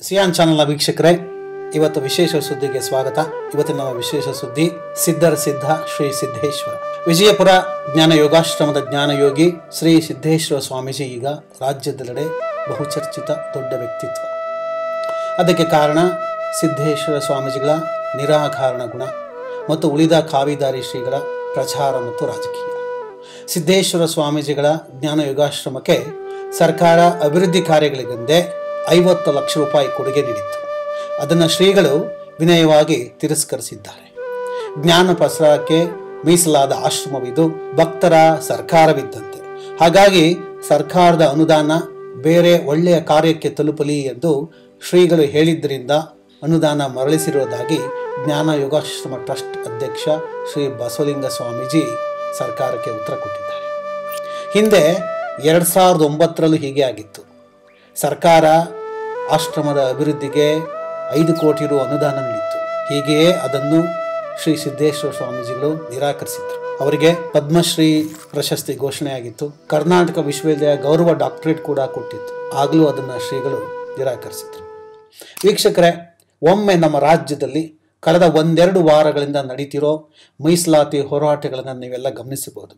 Xi'an ಚಾನೆಲ್ನ ವೀಕ್ಷಕರೇ ಇವತ್ತು ವಿಶೇಷ ಸುದ್ದಿಗೆ ಸ್ವಾಗತ ಇವತ್ತಿನ ನಮ್ಮ ವಿಶೇಷ ಸುದ್ದಿ ಸಿದ್ಧರ ಸಿದ್ಧ ಶ್ರೀ ಸಿದ್ದೇಶ್ವರ ವಿಜಯಪುರ ಜ್ಞಾನ ಯೋಗಾಶ್ರಮದ ಜ್ಞಾನಯೋಗಿ ಶ್ರೀ ಸಿದ್ದೇಶ್ವರ ಸ್ವಾಮೀಜಿ ಈಗ ರಾಜ್ಯದೆಲ್ಲೆಡೆ ಬಹುಚರ್ಚಿತ ದೊಡ್ಡ ವ್ಯಕ್ತಿತ್ವ ಅದಕ್ಕೆ ಕಾರಣ ಸಿದ್ದೇಶ್ವರ ಸ್ವಾಮೀಜಿಗಳ ನಿರಾಕಾರಣ ಗುಣ ಮತ್ತು ಉಳಿದ ಕಾವಿದಾರಿ ಶ್ರೀಗಳ ಪ್ರಚಾರ ಮತ್ತು ರಾಜಕೀಯ ಸಿದ್ದೇಶ್ವರ ಸ್ವಾಮೀಜಿಗಳ ಜ್ಞಾನ ಯೋಗಾಶ್ರಮಕ್ಕೆ ಸರ್ಕಾರ ಅಭಿವೃದ್ಧಿ ಕಾರ್ಯಗಳಿಗೆಂದೇ ಐವತ್ತು ಲಕ್ಷ ರೂಪಾಯಿ ಕೊಡುಗೆ ನೀಡಿತ್ತು ಅದನ್ನು ಶ್ರೀಗಳು ವಿನಯವಾಗಿ ತಿರಸ್ಕರಿಸಿದ್ದಾರೆ ಜ್ಞಾನ ಪ್ರಸಾರಕ್ಕೆ ಮೀಸಲಾದ ಆಶ್ರಮವಿದು ಭಕ್ತರ ಸರ್ಕಾರವಿದ್ದಂತೆ ಹಾಗಾಗಿ ಸರ್ಕಾರದ ಅನುದಾನ ಬೇರೆ ಒಳ್ಳೆಯ ಕಾರ್ಯಕ್ಕೆ ತಲುಪಲಿ ಎಂದು ಶ್ರೀಗಳು ಹೇಳಿದ್ದರಿಂದ ಅನುದಾನ ಮರಳಿಸಿರುವುದಾಗಿ ಜ್ಞಾನ ಯೋಗಾಶ್ರಮ ಟ್ರಸ್ಟ್ ಅಧ್ಯಕ್ಷ ಶ್ರೀ ಬಸವಲಿಂಗ ಸ್ವಾಮೀಜಿ ಸರ್ಕಾರಕ್ಕೆ ಉತ್ತರ ಕೊಟ್ಟಿದ್ದಾರೆ ಹಿಂದೆ ಎರಡು ಸಾವಿರದ ಒಂಬತ್ತರಲ್ಲೂ ಹೀಗೆ ಆಗಿತ್ತು ಸರ್ಕಾರ ಆಶ್ರಮದ ಅಭಿವೃದ್ಧಿಗೆ ಐದು ಕೋಟಿ ರು ಅನುದಾನ ನೀಡಿತ್ತು ಹೀಗೆಯೇ ಅದನ್ನು ಶ್ರೀ ಸಿದ್ದೇಶ್ವರ ಸ್ವಾಮೀಜಿಗಳು ನಿರಾಕರಿಸಿದ್ರು ಅವರಿಗೆ ಪದ್ಮಶ್ರೀ ಪ್ರಶಸ್ತಿ ಘೋಷಣೆಯಾಗಿತ್ತು ಕರ್ನಾಟಕ ವಿಶ್ವವಿದ್ಯಾಲಯ ಗೌರವ ಡಾಕ್ಟರೇಟ್ ಕೂಡ ಕೊಟ್ಟಿತ್ತು ಆಗಲೂ ಅದನ್ನು ಶ್ರೀಗಳು ನಿರಾಕರಿಸಿದ್ರು ವೀಕ್ಷಕರೇ ಒಮ್ಮೆ ನಮ್ಮ ರಾಜ್ಯದಲ್ಲಿ ಕಳೆದ ಒಂದೆರಡು ವಾರಗಳಿಂದ ನಡೀತಿರೋ ಮೀಸಲಾತಿ ಹೋರಾಟಗಳನ್ನು ನೀವೆಲ್ಲ ಗಮನಿಸಬಹುದು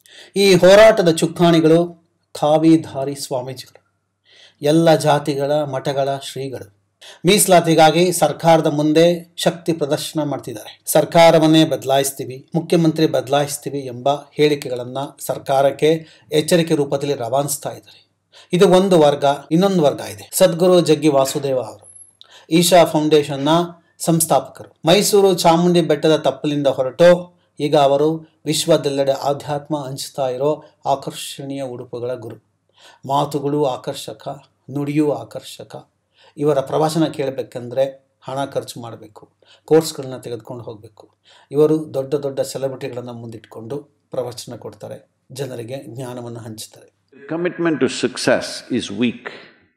ಈ ಹೋರಾಟದ ಚುಕ್ಕಾಣಿಗಳು ಖಾವಿಧಾರಿ ಸ್ವಾಮೀಜಿಗಳು ಎಲ್ಲ ಜಾತಿಗಳ ಮಠಗಳ ಶ್ರೀಗಳು ಮೀಸಲಾತಿಗಾಗಿ ಸರ್ಕಾರದ ಮುಂದೆ ಶಕ್ತಿ ಪ್ರದರ್ಶನ ಮಾಡ್ತಿದ್ದಾರೆ ಸರ್ಕಾರವನ್ನೇ ಬದಲಾಯಿಸ್ತೀವಿ ಮುಖ್ಯಮಂತ್ರಿ ಬದಲಾಯಿಸ್ತೀವಿ ಎಂಬ ಹೇಳಿಕೆಗಳನ್ನು ಸರ್ಕಾರಕ್ಕೆ ಎಚ್ಚರಿಕೆ ರೂಪದಲ್ಲಿ ರವಾನಿಸ್ತಾ ಇದ್ದಾರೆ ಇದು ಒಂದು ವರ್ಗ ಇನ್ನೊಂದು ವರ್ಗ ಇದೆ ಸದ್ಗುರು ಜಗ್ಗಿ ವಾಸುದೇವ ಅವರು ಈಶಾ ಫೌಂಡೇಶನ್ನ ಸಂಸ್ಥಾಪಕರು ಮೈಸೂರು ಚಾಮುಂಡಿ ಬೆಟ್ಟದ ತಪ್ಪಲಿಂದ ಹೊರಟು ಈಗ ಅವರು ವಿಶ್ವದೆಲ್ಲೆಡೆ ಆಧ್ಯಾತ್ಮ ಹಂಚ್ತಾ ಇರೋ ಆಕರ್ಷಣೀಯ ಉಡುಪುಗಳ ಗುರು ಮಾತುಗಳು ಆಕರ್ಷಕ ನುಡಿಯೂ ಆಕರ್ಷಕ ಇವರ ಪ್ರವಚನ ಕೇಳಬೇಕೆಂದ್ರೆ ಹಣ ಖರ್ಚು ಮಾಡಬೇಕು ಕೋರ್ಸ್ಗಳನ್ನ ತೆಗೆದುಕೊಂಡು ಹೋಗಬೇಕು ಇವರು ದೊಡ್ಡ ದೊಡ್ಡ ಸೆಲೆಬ್ರಿಟಿಗಳನ್ನು ಮುಂದಿಟ್ಕೊಂಡು ಪ್ರವಚನ ಕೊಡ್ತಾರೆ ಜನರಿಗೆ ಜ್ಞಾನವನ್ನು ಹಂಚ್ತಾರೆ Commitment to success is weak.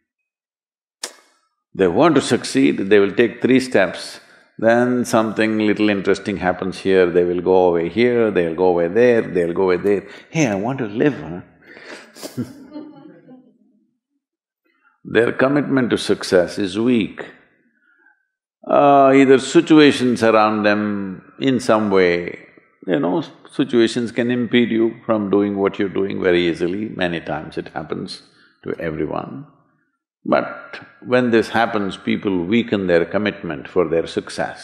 They want to succeed, they will take three steps, then something little interesting happens here, they will go away here, they'll go away there, they'll go away there. Hey, I want to live, huh? Their commitment to success is weak. Uh, either situations around them in some way, you know, situations can impede you from doing what you're doing very easily, many times it happens to everyone. But when this happens, people weaken their commitment for their success.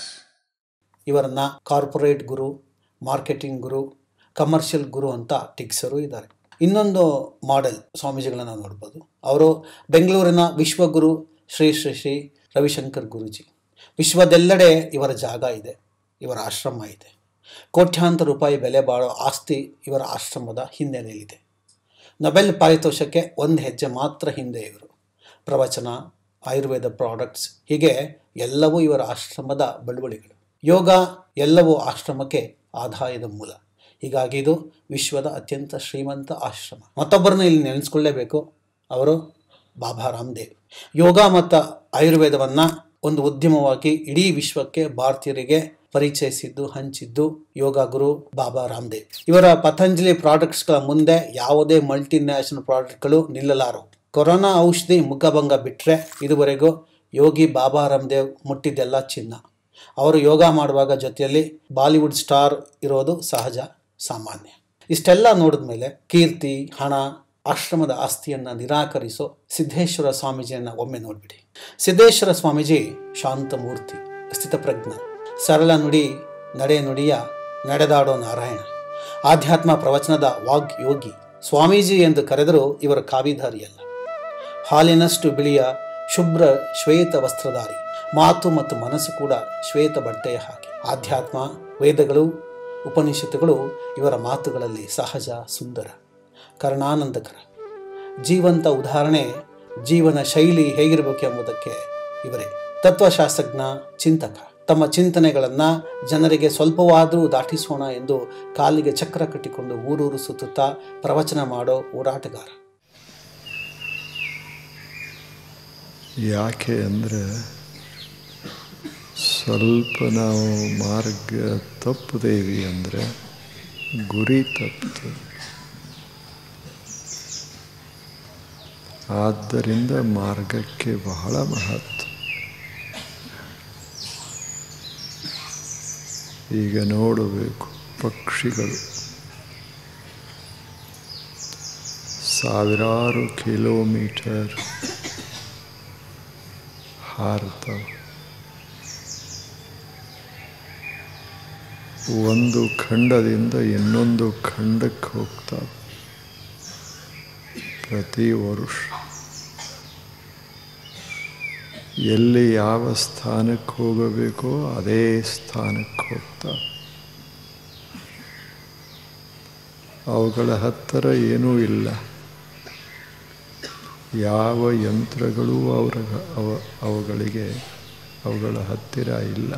ಇವರನ್ನ corporate guru marketing guru commercial guru ಅಂತ ಟಿಕ್ಸರು ಇದ್ದಾರೆ ಇನ್ನೊಂದು model ಸ್ವಾಮೀಜಿಗಳನ್ನ ನೋಡ್ಬೋದು ಅವರು ಬೆಂಗಳೂರಿನ ವಿಶ್ವಗುರು ಶ್ರೀ ಶ್ರೀ ಶ್ರೀ ರವಿಶಂಕರ್ ಗುರೂಜಿ ವಿಶ್ವದೆಲ್ಲೆಡೆ ಇವರ ಜಾಗ ಇದೆ ಇವರ ಆಶ್ರಮ ಇದೆ ಕೋಟ್ಯಾಂತರ ರೂಪಾಯಿ ಬೆಲೆ ಬಾಳೋ ಆಸ್ತಿ ಇವರ ಆಶ್ರಮದ ಹಿನ್ನೆಲೆಯಲ್ಲಿದೆ ನೊಬೆಲ್ ಪಾರಿತೋಷಕ್ಕೆ ಒಂದು ಹೆಜ್ಜೆ ಮಾತ್ರ ಹಿಂದೆ ಇವರು ಪ್ರವಚನ ಆಯುರ್ವೇದ ಪ್ರಾಡಕ್ಟ್ಸ್ ಹೀಗೆ ಎಲ್ಲವೂ ಇವರ ಆಶ್ರಮದ ಬಳುವಳಿಗಳು ಯೋಗ ಎಲ್ಲವೂ ಆಶ್ರಮಕ್ಕೆ ಆದಾಯದ ಮೂಲ ಹೀಗಾಗಿ ಇದು ವಿಶ್ವದ ಅತ್ಯಂತ ಶ್ರೀಮಂತ ಆಶ್ರಮ ಮತ್ತೊಬ್ಬರನ್ನ ಇಲ್ಲಿ ನೆನೆಸ್ಕೊಳ್ಳೇಬೇಕು ಅವರು ಬಾಬಾ ರಾಮದೇವ್ ಯೋಗ ಮತ್ತು ಆಯುರ್ವೇದವನ್ನು ಒಂದು ಉದ್ಯಮವಾಗಿ ಇಡೀ ವಿಶ್ವಕ್ಕೆ ಭಾರತೀಯರಿಗೆ ಪರಿಚಯಿಸಿದ್ದು ಹಂಚಿದ್ದು ಯೋಗ ಗುರು ಬಾಬಾ ರಾಮದೇವ್ ಇವರ ಪತಂಜಲಿ ಪ್ರಾಡಕ್ಟ್ಸ್ಗಳ ಮುಂದೆ ಯಾವುದೇ ಮಲ್ಟಿ ನ್ಯಾಷನಲ್ ಪ್ರಾಡಕ್ಟ್ಗಳು ನಿಲ್ಲಲಾರವು ಕೊರೋನಾ ಔಷಧಿ ಮುಖಭಂಗ ಬಿಟ್ಟರೆ ಇದುವರೆಗೂ ಯೋಗಿ ಬಾಬಾ ರಾಮದೇವ್ ಮುಟ್ಟಿದ್ದೆಲ್ಲ ಚಿನ್ನ ಅವರು ಯೋಗ ಮಾಡುವಾಗ ಜೊತೆಯಲ್ಲಿ ಬಾಲಿವುಡ್ ಸ್ಟಾರ್ ಇರೋದು ಸಹಜ ಸಾಮಾನ್ಯ ಇಷ್ಟೆಲ್ಲ ನೋಡಿದ ಮೇಲೆ ಕೀರ್ತಿ ಹಣ ಆಶ್ರಮದ ಆಸ್ತಿಯನ್ನು ನಿರಾಕರಿಸೋ ಸಿದ್ದೇಶ್ವರ ಸ್ವಾಮೀಜಿಯನ್ನು ಒಮ್ಮೆ ನೋಡ್ಬಿಡಿ ಸಿದ್ದೇಶ್ವರ ಸ್ವಾಮೀಜಿ ಶಾಂತ ಮೂರ್ತಿ ಸ್ಥಿತಪ್ರಜ್ಞ ಸರಳ ನುಡಿ ನಡೆ ನುಡಿಯ ನಡೆದಾಡೋ ನಾರಾಯಣ ಆಧ್ಯಾತ್ಮ ಪ್ರವಚನದ ವಾಗ್ ಯೋಗಿ ಸ್ವಾಮೀಜಿ ಎಂದು ಕರೆದರೂ ಇವರ ಕಾವಿಧಾರಿಯಲ್ಲ ಹಾಲಿನಷ್ಟು ಬಿಳಿಯ ಶುಭ್ರ ಶ್ವೇತ ವಸ್ತ್ರಧಾರಿ ಮಾತು ಮತ್ತು ಮನಸ್ಸು ಕೂಡ ಶ್ವೇತ ಬಟ್ಟೆಯ ಹಾಗೆ ಆಧ್ಯಾತ್ಮ ವೇದಗಳು ಉಪನಿಷತ್ತುಗಳು ಇವರ ಮಾತುಗಳಲ್ಲಿ ಸಹಜ ಸುಂದರ ಕರ್ಣಾನಂದಕರ ಜೀವಂತ ಉದಾಹರಣೆ ಜೀವನ ಶೈಲಿ ಹೇಗಿರಬೇಕು ಎಂಬುದಕ್ಕೆ ಇವರೇ ತತ್ವಶಾಸ್ತ್ರಜ್ಞ ಚಿಂತಕ ತಮ್ಮ ಚಿಂತನೆಗಳನ್ನು ಜನರಿಗೆ ಸ್ವಲ್ಪವಾದರೂ ದಾಟಿಸೋಣ ಎಂದು ಕಾಲಿಗೆ ಚಕ್ರ ಕಟ್ಟಿಕೊಂಡು ಊರೂರು ಸುತ್ತುತ್ತಾ ಪ್ರವಚನ ಮಾಡೋ ಹೋರಾಟಗಾರ ಯಾಕೆ ಅಂದರೆ ಸ್ವಲ್ಪ ನಾವು ಮಾರ್ಗ ತಪ್ಪುದೇವಿ ಅಂದರೆ ಗುರಿ ತಪ್ಪಿತು ಆದ್ದರಿಂದ ಮಾರ್ಗಕ್ಕೆ ಬಹಳ ಮಹತ್ವ ಈಗ ನೋಡಬೇಕು ಪಕ್ಷಿಗಳು ಸಾವಿರಾರು ಕಿಲೋಮೀಟರ್ ಹಾರ್ತವೆ ಒಂದು ಖಂಡದಿಂದ ಇನ್ನೊಂದು ಖಂಡಕ್ಕೆ ಹೋಗ್ತವೆ ಪ್ರತಿ ವರ್ಷ ಎಲ್ಲಿ ಯಾವ ಸ್ಥಾನಕ್ಕೆ ಹೋಗಬೇಕೋ ಅದೇ ಸ್ಥಾನಕ್ಕೆ ಹೋಗ್ತವೆ ಅವುಗಳ ಹತ್ತಿರ ಏನೂ ಇಲ್ಲ ಯಾವ ಯಂತ್ರಗಳೂ ಅವರ ಅವ ಅವುಗಳಿಗೆ ಅವುಗಳ ಹತ್ತಿರ ಇಲ್ಲ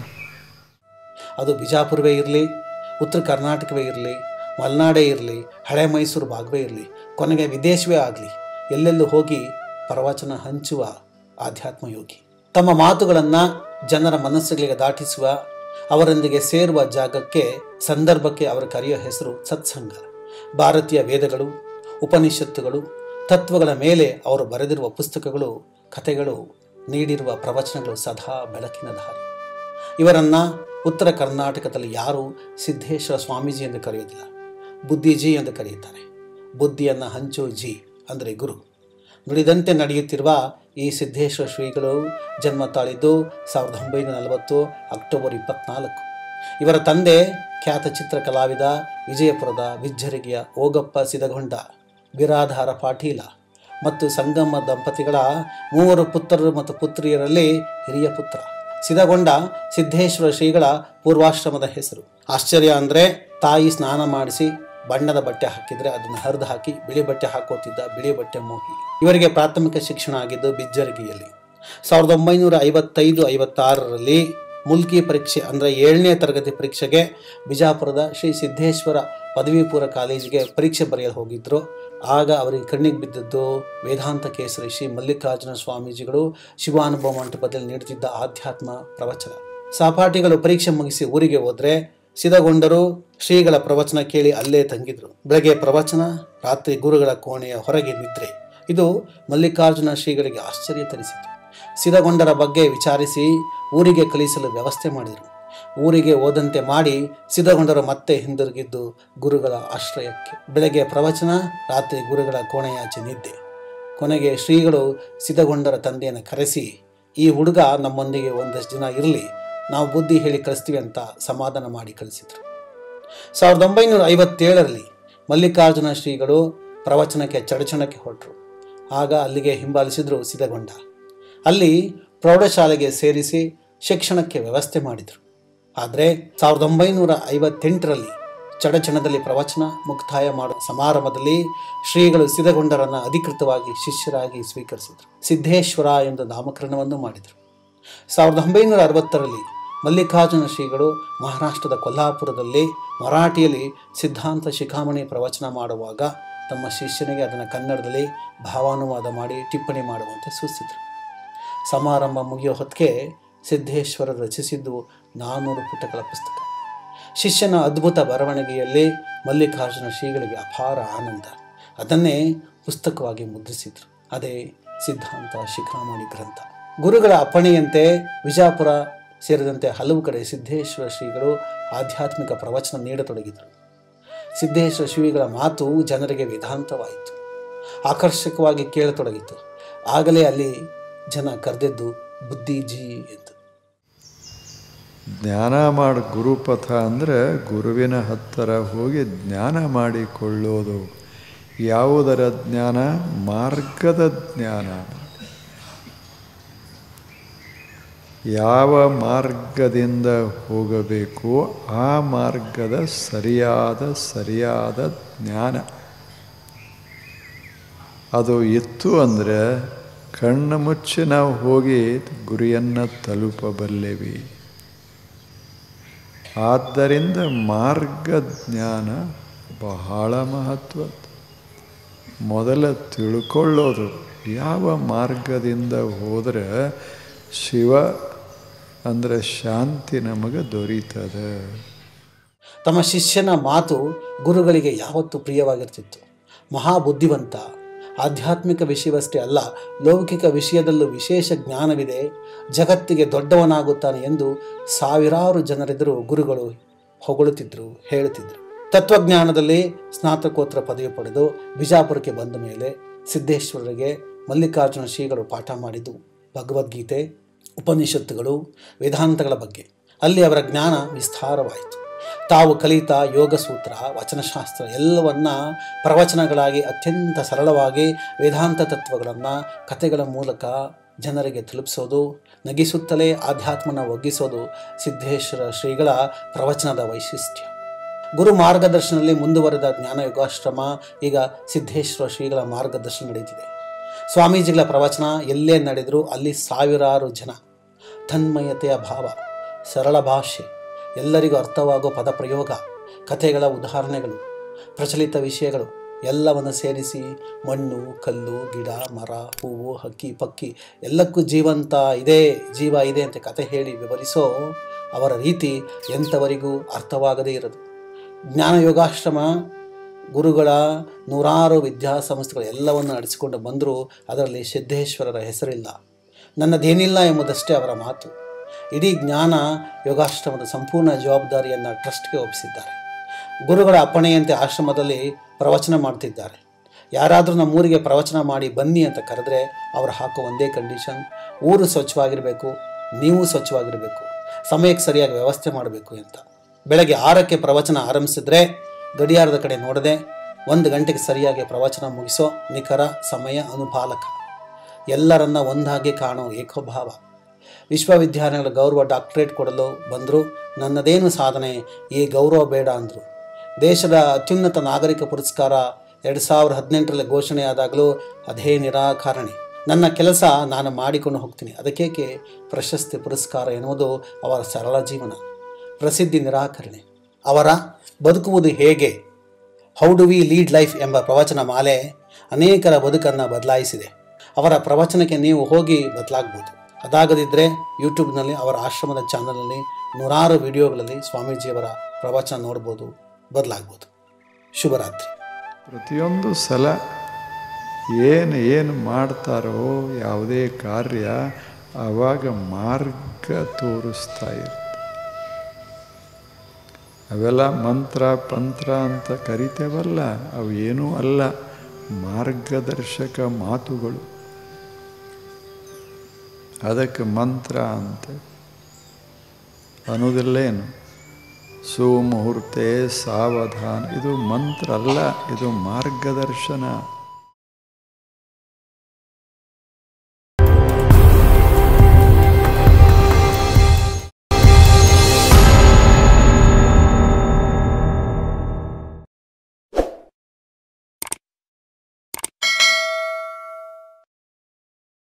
ಅದು ಬಿಜಾಪುರವೇ ಇರಲಿ ಉತ್ತರ ಕರ್ನಾಟಕವೇ ಇರಲಿ ಮಲೆನಾಡೇ ಇರಲಿ ಹಳೆ ಮೈಸೂರು ಭಾಗವೇ ಇರಲಿ ಕೊನೆಗೆ ವಿದೇಶವೇ ಆಗಲಿ ಎಲ್ಲೆಲ್ಲೂ ಹೋಗಿ ಪ್ರವಚನ ಹಂಚುವ ಆಧ್ಯಾತ್ಮ ಯೋಗಿ ತಮ್ಮ ಮಾತುಗಳನ್ನು ಜನರ ಮನಸ್ಸುಗಳಿಗೆ ದಾಟಿಸುವ ಅವರೊಂದಿಗೆ ಸೇರುವ ಜಾಗಕ್ಕೆ ಸಂದರ್ಭಕ್ಕೆ ಅವರು ಕರೆಯೋ ಹೆಸರು ಸತ್ಸಂಗ ಭಾರತೀಯ ವೇದಗಳು ಉಪನಿಷತ್ತುಗಳು ತತ್ವಗಳ ಮೇಲೆ ಅವರು ಬರೆದಿರುವ ಪುಸ್ತಕಗಳು ಕಥೆಗಳು ನೀಡಿರುವ ಪ್ರವಚನಗಳು ಸದಾ ಬೆಳಕಿನ ದಾರಿ ಇವರನ್ನು ಉತ್ತರ ಕರ್ನಾಟಕದಲ್ಲಿ ಯಾರು ಸಿದ್ದೇಶ್ವರ ಸ್ವಾಮೀಜಿ ಎಂದು ಕರೆಯುವುದಿಲ್ಲ ಬುದ್ಧಿಜಿ ಎಂದು ಕರೆಯುತ್ತಾರೆ ಬುದ್ಧಿಯನ್ನು ಹಂಚೋ ಜಿ ಅಂದರೆ ಗುರು ನುಡಿದಂತೆ ನಡೆಯುತ್ತಿರುವ ಈ ಸಿದ್ದೇಶ್ವರ ಶ್ರೀಗಳು ಜನ್ಮ ತಾಳಿದ್ದು ಸಾವಿರದ ಒಂಬೈನೂರ ನಲವತ್ತು ಅಕ್ಟೋಬರ್ ಇಪ್ಪತ್ನಾಲ್ಕು ಇವರ ತಂದೆ ಖ್ಯಾತ ಚಿತ್ರ ಕಲಾವಿದ ವಿಜಯಪುರದ ಬಿಜ್ಜರಿಗೆಯ ಓಗಪ್ಪ ಸಿದಗೊಂಡ ಬಿರಾಧಾರ ಪಾಟೀಲ ಮತ್ತು ಸಂಗಮ್ಮ ದಂಪತಿಗಳ ಮೂವರು ಪುತ್ರರು ಮತ್ತು ಪುತ್ರಿಯರಲ್ಲಿ ಹಿರಿಯ ಪುತ್ರ ಸಿದಗೊಂಡ ಸಿದ್ದೇಶ್ವರ ಶ್ರೀಗಳ ಪೂರ್ವಾಶ್ರಮದ ಹೆಸರು ಆಶ್ಚರ್ಯ ಅಂದರೆ ತಾಯಿ ಸ್ನಾನ ಮಾಡಿಸಿ ಬಣ್ಣದ ಬಟ್ಟೆ ಹಾಕಿದ್ರೆ ಅದನ್ನು ಹರಿದು ಹಾಕಿ ಬಿಳಿ ಬಟ್ಟೆ ಹಾಕೋತಿದ್ದ ಬಿಳಿ ಬಟ್ಟೆ ಮೋಹಿ ಇವರಿಗೆ ಪ್ರಾಥಮಿಕ ಶಿಕ್ಷಣ ಆಗಿದ್ದು ಬಿಜ್ಜರಗಿಯಲ್ಲಿ ಸಾವಿರದ ಒಂಬೈನೂರ ಐವತ್ತೈದು ಐವತ್ತಾರರಲ್ಲಿ ಮುಲ್ಕಿ ಪರೀಕ್ಷೆ ಅಂದರೆ ಏಳನೇ ತರಗತಿ ಪರೀಕ್ಷೆಗೆ ಬಿಜಾಪುರದ ಶ್ರೀ ಸಿದ್ದೇಶ್ವರ ಪದವಿ ಪೂರ್ವ ಕಾಲೇಜಿಗೆ ಪರೀಕ್ಷೆ ಬರೆಯಲು ಹೋಗಿದ್ದರು ಆಗ ಅವರಿಗೆ ಕಣ್ಣಿಗೆ ಬಿದ್ದದ್ದು ವೇದಾಂತ ಕೇಸರಿ ಶ್ರೀ ಮಲ್ಲಿಕಾರ್ಜುನ ಸ್ವಾಮೀಜಿಗಳು ಶಿವಾನುಭವ ಮಂಟಪದಲ್ಲಿ ನೀಡುತ್ತಿದ್ದ ಆಧ್ಯಾತ್ಮ ಪ್ರವಚನ ಸಹಪಾಠಿಗಳು ಪರೀಕ್ಷೆ ಮುಗಿಸಿ ಊರಿಗೆ ಹೋದ್ರೆ ಸಿದಗೊಂಡರು ಶ್ರೀಗಳ ಪ್ರವಚನ ಕೇಳಿ ಅಲ್ಲೇ ತಂಗಿದ್ರು ಬೆಳಗ್ಗೆ ಪ್ರವಚನ ರಾತ್ರಿ ಗುರುಗಳ ಕೋಣೆಯ ಹೊರಗೆ ನಿದ್ರೆ ಇದು ಮಲ್ಲಿಕಾರ್ಜುನ ಶ್ರೀಗಳಿಗೆ ಆಶ್ಚರ್ಯ ತರಿಸಿತು ಸಿದಗೊಂಡರ ಬಗ್ಗೆ ವಿಚಾರಿಸಿ ಊರಿಗೆ ಕಳಿಸಲು ವ್ಯವಸ್ಥೆ ಮಾಡಿದರು ಊರಿಗೆ ಹೋದಂತೆ ಮಾಡಿ ಸಿದಗೊಂಡರು ಮತ್ತೆ ಹಿಂದಿರುಗಿದ್ದು ಗುರುಗಳ ಆಶ್ರಯಕ್ಕೆ ಬೆಳಗ್ಗೆ ಪ್ರವಚನ ರಾತ್ರಿ ಗುರುಗಳ ಕೋಣೆಯಾಚೆ ನಿದ್ದೆ ಕೊನೆಗೆ ಶ್ರೀಗಳು ಸಿದಗೊಂಡರ ತಂದೆಯನ್ನು ಕರೆಸಿ ಈ ಹುಡುಗ ನಮ್ಮೊಂದಿಗೆ ಒಂದಷ್ಟು ದಿನ ಇರಲಿ ನಾವು ಬುದ್ಧಿ ಹೇಳಿ ಕಳಿಸ್ತೀವಿ ಅಂತ ಸಮಾಧಾನ ಮಾಡಿ ಕಳಿಸಿದರು ಸಾವಿರದ ಒಂಬೈನೂರ ಐವತ್ತೇಳರಲ್ಲಿ ಮಲ್ಲಿಕಾರ್ಜುನ ಶ್ರೀಗಳು ಪ್ರವಚನಕ್ಕೆ ಚಡಚಣಕ್ಕೆ ಹೊರಟರು ಆಗ ಅಲ್ಲಿಗೆ ಹಿಂಬಾಲಿಸಿದ್ರು ಸಿದಗೊಂಡ ಅಲ್ಲಿ ಪ್ರೌಢಶಾಲೆಗೆ ಸೇರಿಸಿ ಶಿಕ್ಷಣಕ್ಕೆ ವ್ಯವಸ್ಥೆ ಮಾಡಿದರು ಆದರೆ ಸಾವಿರದ ಒಂಬೈನೂರ ಐವತ್ತೆಂಟರಲ್ಲಿ ಚಡಚಣದಲ್ಲಿ ಪ್ರವಚನ ಮುಕ್ತಾಯ ಮಾಡುವ ಸಮಾರಂಭದಲ್ಲಿ ಶ್ರೀಗಳು ಸಿದಗೊಂಡರನ್ನು ಅಧಿಕೃತವಾಗಿ ಶಿಷ್ಯರಾಗಿ ಸ್ವೀಕರಿಸಿದರು ಸಿದ್ದೇಶ್ವರ ಎಂದು ನಾಮಕರಣವನ್ನು ಮಾಡಿದರು ಸಾವಿರದ ಒಂಬೈನೂರ ಅರವತ್ತರಲ್ಲಿ ಮಲ್ಲಿಕಾರ್ಜುನ ಶ್ರೀಗಳು ಮಹಾರಾಷ್ಟ್ರದ ಕೊಲ್ಹಾಪುರದಲ್ಲಿ ಮರಾಠಿಯಲ್ಲಿ ಸಿದ್ಧಾಂತ ಶಿಖಾಮಣಿ ಪ್ರವಚನ ಮಾಡುವಾಗ ತಮ್ಮ ಶಿಷ್ಯನಿಗೆ ಅದನ್ನು ಕನ್ನಡದಲ್ಲಿ ಭಾವಾನುವಾದ ಮಾಡಿ ಟಿಪ್ಪಣಿ ಮಾಡುವಂತೆ ಸೂಚಿಸಿದರು ಸಮಾರಂಭ ಮುಗಿಯೋ ಹೊತ್ತಿಗೆ ಸಿದ್ದೇಶ್ವರ ರಚಿಸಿದ್ದು ನಾನ್ನೂರು ಪುಟಗಳ ಪುಸ್ತಕ ಶಿಷ್ಯನ ಅದ್ಭುತ ಬರವಣಿಗೆಯಲ್ಲಿ ಮಲ್ಲಿಕಾರ್ಜುನ ಶ್ರೀಗಳಿಗೆ ಅಪಾರ ಆನಂದ ಅದನ್ನೇ ಪುಸ್ತಕವಾಗಿ ಮುದ್ರಿಸಿದ್ರು ಅದೇ ಸಿದ್ಧಾಂತ ಶಿಖಾಮಣಿ ಗ್ರಂಥ ಗುರುಗಳ ಅಪ್ಪಣೆಯಂತೆ ವಿಜಾಪುರ ಸೇರಿದಂತೆ ಹಲವು ಕಡೆ ಸಿದ್ದೇಶ್ವರ ಶ್ರೀಗಳು ಆಧ್ಯಾತ್ಮಿಕ ಪ್ರವಚನ ನೀಡತೊಡಗಿದರು ಸಿದ್ದೇಶ್ವರ ಶ್ರೀಗಳ ಮಾತು ಜನರಿಗೆ ವೇದಾಂತವಾಯಿತು ಆಕರ್ಷಕವಾಗಿ ಕೇಳತೊಡಗಿತು ಆಗಲೇ ಅಲ್ಲಿ ಜನ ಕರೆದಿದ್ದು ಬುದ್ಧಿಜಿ ಎಂದು ಜ್ಞಾನ ಮಾಡಿ ಗುರುಪಥ ಅಂದರೆ ಗುರುವಿನ ಹತ್ತಿರ ಹೋಗಿ ಜ್ಞಾನ ಮಾಡಿಕೊಳ್ಳೋದು ಯಾವುದರ ಜ್ಞಾನ ಮಾರ್ಗದ ಜ್ಞಾನ ಯಾವ ಮಾರ್ಗದಿಂದ ಹೋಗಬೇಕು ಆ ಮಾರ್ಗದ ಸರಿಯಾದ ಸರಿಯಾದ ಜ್ಞಾನ ಅದು ಇತ್ತು ಅಂದರೆ ಕಣ್ಣು ಮುಚ್ಚಿ ನಾವು ಹೋಗಿ ಗುರಿಯನ್ನು ತಲುಪಬಲ್ಲೆವಿ ಆದ್ದರಿಂದ ಮಾರ್ಗ ಜ್ಞಾನ ಬಹಳ ಮಹತ್ವ ಮೊದಲ ತಿಳ್ಕೊಳ್ಳೋದು ಯಾವ ಮಾರ್ಗದಿಂದ ಹೋದರೆ ಶಿವ ಅಂದರೆ ಶಾಂತಿ ನಮಗೆ ದೊರೀತದೆ ತಮ್ಮ ಶಿಷ್ಯನ ಮಾತು ಗುರುಗಳಿಗೆ ಯಾವತ್ತೂ ಪ್ರಿಯವಾಗಿರ್ತಿತ್ತು ಮಹಾಬುದ್ಧಿವಂತ ಆಧ್ಯಾತ್ಮಿಕ ವಿಷಯವಷ್ಟೇ ಅಲ್ಲ ಲೌಕಿಕ ವಿಷಯದಲ್ಲೂ ವಿಶೇಷ ಜ್ಞಾನವಿದೆ ಜಗತ್ತಿಗೆ ದೊಡ್ಡವನಾಗುತ್ತಾನೆ ಎಂದು ಸಾವಿರಾರು ಜನರೆದುರು ಗುರುಗಳು ಹೊಗಳುತ್ತಿದ್ರು ಹೇಳುತ್ತಿದ್ರು ತತ್ವಜ್ಞಾನದಲ್ಲಿ ಸ್ನಾತಕೋತ್ತರ ಪದವಿ ಪಡೆದು ಬಿಜಾಪುರಕ್ಕೆ ಬಂದ ಮೇಲೆ ಸಿದ್ದೇಶ್ವರರಿಗೆ ಮಲ್ಲಿಕಾರ್ಜುನ ಶ್ರೀಗಳು ಪಾಠ ಮಾಡಿದ್ದು ಭಗವದ್ಗೀತೆ ಉಪನಿಷತ್ತುಗಳು ವೇದಾಂತಗಳ ಬಗ್ಗೆ ಅಲ್ಲಿ ಅವರ ಜ್ಞಾನ ವಿಸ್ತಾರವಾಯಿತು ತಾವು ಕಲಿತ ಯೋಗಸೂತ್ರ ವಚನಶಾಸ್ತ್ರ ಎಲ್ಲವನ್ನ ಪ್ರವಚನಗಳಾಗಿ ಅತ್ಯಂತ ಸರಳವಾಗಿ ವೇದಾಂತ ತತ್ವಗಳನ್ನು ಕಥೆಗಳ ಮೂಲಕ ಜನರಿಗೆ ತಲುಪಿಸೋದು ನಗಿಸುತ್ತಲೇ ಆಧ್ಯಾತ್ಮನ ಒಗ್ಗಿಸೋದು ಸಿದ್ದೇಶ್ವರ ಶ್ರೀಗಳ ಪ್ರವಚನದ ವೈಶಿಷ್ಟ್ಯ ಗುರು ಮಾರ್ಗದರ್ಶನದಲ್ಲಿ ಮುಂದುವರೆದ ಜ್ಞಾನ ಯೋಗಾಶ್ರಮ ಈಗ ಸಿದ್ದೇಶ್ವರ ಶ್ರೀಗಳ ಮಾರ್ಗದರ್ಶನ ನಡೀತಿದೆ ಸ್ವಾಮೀಜಿಗಳ ಪ್ರವಚನ ಎಲ್ಲೇ ನಡೆದರೂ ಅಲ್ಲಿ ಸಾವಿರಾರು ಜನ ತನ್ಮಯತೆಯ ಭಾವ ಸರಳ ಭಾಷೆ ಎಲ್ಲರಿಗೂ ಅರ್ಥವಾಗುವ ಪದಪ್ರಯೋಗ ಕಥೆಗಳ ಉದಾಹರಣೆಗಳು ಪ್ರಚಲಿತ ವಿಷಯಗಳು ಎಲ್ಲವನ್ನು ಸೇರಿಸಿ ಮಣ್ಣು ಕಲ್ಲು ಗಿಡ ಮರ ಹೂವು ಹಕ್ಕಿ ಪಕ್ಕಿ ಎಲ್ಲಕ್ಕೂ ಜೀವಂತ ಇದೆ ಜೀವ ಇದೆ ಅಂತ ಕತೆ ಹೇಳಿ ವಿವರಿಸೋ ಅವರ ರೀತಿ ಎಂಥವರಿಗೂ ಅರ್ಥವಾಗದೇ ಇರದು ಜ್ಞಾನ ಯೋಗಾಶ್ರಮ ಗುರುಗಳ ನೂರಾರು ವಿದ್ಯಾಸಂಸ್ಥೆಗಳು ಎಲ್ಲವನ್ನು ನಡೆಸಿಕೊಂಡು ಬಂದರೂ ಅದರಲ್ಲಿ ಸಿದ್ದೇಶ್ವರರ ಹೆಸರಿಲ್ಲ ನನ್ನದೇನಿಲ್ಲ ಎಂಬುದಷ್ಟೇ ಅವರ ಮಾತು ಇಡೀ ಜ್ಞಾನ ಯೋಗಾಶ್ರಮದ ಸಂಪೂರ್ಣ ಜವಾಬ್ದಾರಿಯನ್ನು ಟ್ರಸ್ಟ್ಗೆ ಒಪ್ಪಿಸಿದ್ದಾರೆ ಗುರುಗಳ ಅಪ್ಪಣೆಯಂತೆ ಆಶ್ರಮದಲ್ಲಿ ಪ್ರವಚನ ಮಾಡ್ತಿದ್ದಾರೆ ಯಾರಾದರೂ ನಮ್ಮೂರಿಗೆ ಪ್ರವಚನ ಮಾಡಿ ಬನ್ನಿ ಅಂತ ಕರೆದ್ರೆ ಅವರು ಹಾಕೋ ಒಂದೇ ಕಂಡೀಷನ್ ಊರು ಸ್ವಚ್ಛವಾಗಿರಬೇಕು ನೀವು ಸ್ವಚ್ಛವಾಗಿರಬೇಕು ಸಮಯಕ್ಕೆ ಸರಿಯಾಗಿ ವ್ಯವಸ್ಥೆ ಮಾಡಬೇಕು ಅಂತ ಬೆಳಗ್ಗೆ ಆರಕ್ಕೆ ಪ್ರವಚನ ಆರಂಭಿಸಿದ್ರೆ ಗಡಿಯಾರದ ಕಡೆ ನೋಡದೆ ಒಂದು ಗಂಟೆಗೆ ಸರಿಯಾಗಿ ಪ್ರವಚನ ಮುಗಿಸೋ ನಿಖರ ಸಮಯ ಅನುಪಾಲಕ ಎಲ್ಲರನ್ನ ಒಂದಾಗಿ ಕಾಣೋ ಏಕೋಭಾವ ವಿಶ್ವವಿದ್ಯಾಲಯಗಳ ಗೌರವ ಡಾಕ್ಟರೇಟ್ ಕೊಡಲು ಬಂದರು ನನ್ನದೇನು ಸಾಧನೆ ಈ ಗೌರವ ಬೇಡ ಅಂದರು ದೇಶದ ಅತ್ಯುನ್ನತ ನಾಗರಿಕ ಪುರಸ್ಕಾರ ಎರಡು ಸಾವಿರದ ಹದಿನೆಂಟರಲ್ಲಿ ಘೋಷಣೆಯಾದಾಗಲೂ ಅದೇ ನಿರಾಕರಣೆ ನನ್ನ ಕೆಲಸ ನಾನು ಮಾಡಿಕೊಂಡು ಹೋಗ್ತೀನಿ ಅದಕ್ಕೇಕೆ ಪ್ರಶಸ್ತಿ ಪುರಸ್ಕಾರ ಎನ್ನುವುದು ಅವರ ಸರಳ ಜೀವನ ಪ್ರಸಿದ್ಧಿ ನಿರಾಕರಣೆ ಅವರ ಬದುಕುವುದು ಹೇಗೆ how do we lead life ಎಂಬ ಪ್ರವಚನ ಮಾಲೆ ಅನೇಕರ ಬದುಕನ್ನು ಬದಲಾಯಿಸಿದೆ ಅವರ ಪ್ರವಚನಕ್ಕೆ ನೀವು ಹೋಗಿ ಬದಲಾಗ್ಬೋದು ಅದಾಗದಿದ್ದರೆ ಯೂಟ್ಯೂಬ್ನಲ್ಲಿ ಅವರ ಆಶ್ರಮದ ಚಾನಲಲ್ಲಿ ನೂರಾರು ವಿಡಿಯೋಗಳಲ್ಲಿ ಸ್ವಾಮೀಜಿಯವರ ಪ್ರವಚನ ನೋಡ್ಬೋದು ಬದಲಾಗ್ಬೋದು ಶುಭರಾತ್ರಿ ಪ್ರತಿಯೊಂದು ಸಲ ಏನು ಏನು ಮಾಡ್ತಾರೋ ಯಾವುದೇ ಕಾರ್ಯ ಆವಾಗ ಮಾರ್ಗ ತೋರಿಸ್ತಾ ಇರುತ್ತೆ ಅವೆಲ್ಲ ಮಂತ್ರ ಪಂತ್ರ ಅಂತ ಕರಿತೇವಲ್ಲ ಅವು ಏನೂ ಅಲ್ಲ ಮಾರ್ಗದರ್ಶಕ ಮಾತುಗಳು ಅದಕ್ಕೆ ಮಂತ್ರ ಅಂತ ಅನ್ನೋದಿಲ್ಲೇನು ಸುಮುಹೂರ್ತೆ ಸಾವಧಾನ ಇದು ಮಂತ್ರ ಅಲ್ಲ ಇದು ಮಾರ್ಗದರ್ಶನ